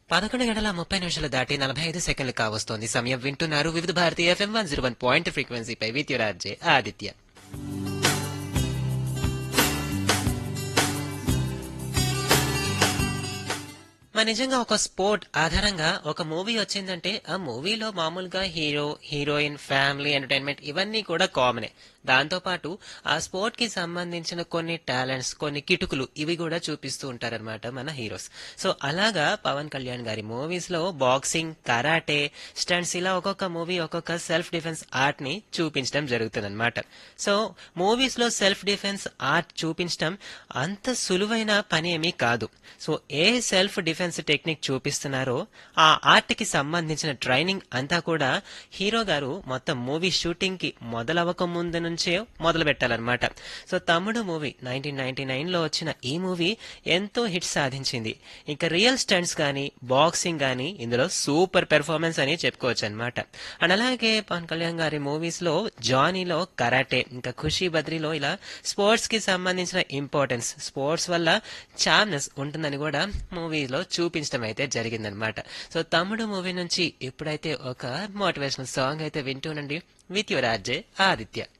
పదకొండు గంటల ముప్పై నిమిషాలు దాటి నలభై ఐదు సెకండ్లు కావస్తోంది సమయం వింటున్నారు Vividh Bharati FM one zero one point ఫ్రీక్వెన్సీపై విద్యురార్జే ఆదిత్య మరి నిజంగా ఒక స్పోర్ట్ ఆధారంగా ఒక మూవీ వచ్చిందంటే ఆ మూవీలో మామూలుగా హీరో హీరోయిన్ ఫ్యామిలీ ఎంటర్టైన్మెంట్ ఇవన్నీ కూడా కామనే దాంతో పాటు ఆ స్పోర్ట్ కి సంబంధించిన కొన్ని టాలెంట్స్ కొన్ని కిటుకులు ఇవి కూడా చూపిస్తూ ఉంటారన్నమాట మన హీరోస్ సో అలాగా పవన్ కళ్యాణ్ గారి మూవీస్ లో బాక్సింగ్ కరాటే స్టంట్స్ ఇలా ఒక్కొక్క మూవీ ఒక్కొక్క సెల్ఫ్ డిఫెన్స్ ఆర్ట్ ని చూపించడం జరుగుతుందన్నమాట సో మూవీస్ లో సెల్ఫ్ డిఫెన్స్ ఆర్ట్ చూపించడం అంత సులువైన పని ఏమీ కాదు సో ఏ సెల్ఫ్ డిఫెన్స్ టెక్నిక్ చూపిస్తున్నారో ఆ ఆర్ట్ కి సంబంధించిన ట్రైనింగ్ అంతా కూడా హీరో గారు మొత్తం మూవీ షూటింగ్ కి మొదలవక ముందు నుంచే మొదలు పెట్టాలన్నమాట సో తమ్ముడు మూవీ నైన్టీన్ నైన్టీ నైన్ లో వచ్చిన ఈ మూవీ ఎంతో హిట్ సాధించింది ఇంకా రియల్ స్టంట్స్ కానీ బాక్సింగ్ కానీ ఇందులో సూపర్ పెర్ఫార్మెన్స్ అని చెప్పుకోవచ్చు అనమాట అండ్ అలాగే పవన్ కళ్యాణ్ గారి మూవీస్ లో జానీలో కరాటే ఇంకా ఖుషీ బద్రీలో ఇలా స్పోర్ట్స్ కి సంబంధించిన ఇంపార్టెన్స్ స్పోర్ట్స్ వల్ల చామ్నెస్ ఉంటుందని కూడా మూవీలో చూపించడం అయితే జరిగిందనమాట సో తమ్ముడు మూవీ నుంచి ఇప్పుడైతే ఒక మోటివేషనల్ సాంగ్ అయితే వింటూనండి విత్ యువర్ ఆర్జే ఆదిత్య